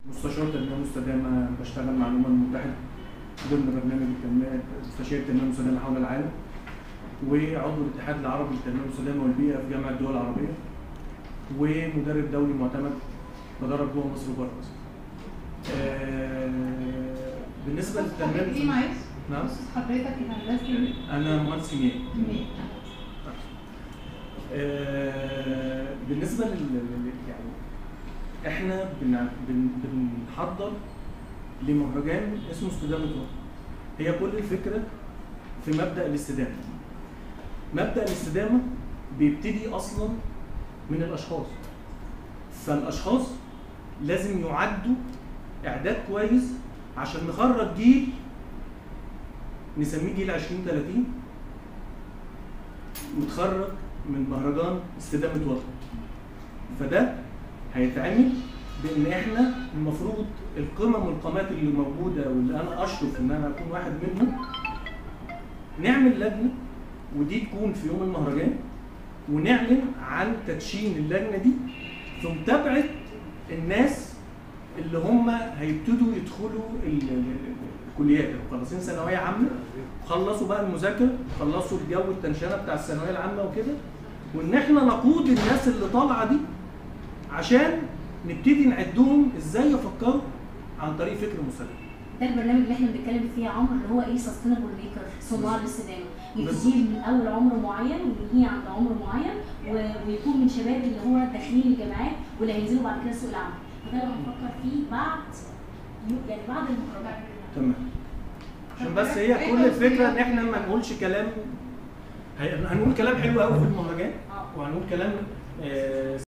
مستشار تنميه مستدامه بشتغل مع الامم المتحده ضمن برنامج التنميه مستشار التنميه المستدامه حول العالم وعضو الاتحاد العربي للتنميه المستدامه والبيئه في جامعه الدول العربيه ومدرب دولي معتمد بدرب جوه مصر وبره مصر. آه، بالنسبه للتنميه ايه المستدامه معلش؟ نعم بص حضرتك ايه هندسة انا مهندس كيميائي ايه؟ آه، بالنسبه لل لل- يعني احنا بن- بن- بنحضر لمهرجان اسمه استدامه وطن هي كل الفكره في مبدا الاستدامه مبدا الاستدامه بيبتدي اصلا من الاشخاص فالاشخاص لازم يعدوا اعداد كويس عشان نخرج جيل نسميه جيل 2030 متخرج من مهرجان استدامة وطن فده هيتعمل بان احنا المفروض القمم والقامات اللي موجوده واللي انا اشرف ان انا اكون واحد منهم نعمل لجنه ودي تكون في يوم المهرجان ونعلن عن تدشين اللجنه دي في متابعه الناس اللي هم هيبتدوا يدخلوا ال- ال- الكليات مخلصين ثانويه عامه خلصوا بقى المذاكره خلصوا الجو التنشنه بتاع الثانويه العامه وكده وان احنا نقود الناس اللي طالعه دي عشان نبتدي نعدهم ازاي يفكروا عن طريق فكر مستدام ده البرنامج اللي احنا بنتكلم فيه يا عمرو اللي هو ايه سستينبل ميكر صناع الاستدامه بالظبط. يبتدي من اول عمر معين وينهيه عند عمر معين و- ويكون من شباب اللي هو داخلين الجامعات واللي هينزلوا بعد كده سوق العمل فده اللي هنفكر فيه بعد يعني بعد المهرجان تمام عشان بس هي كل الفكره ان احنا ما نقولش كلام هي- هنقول كلام حلو قوي في المهرجان اه وهنقول كلام آه،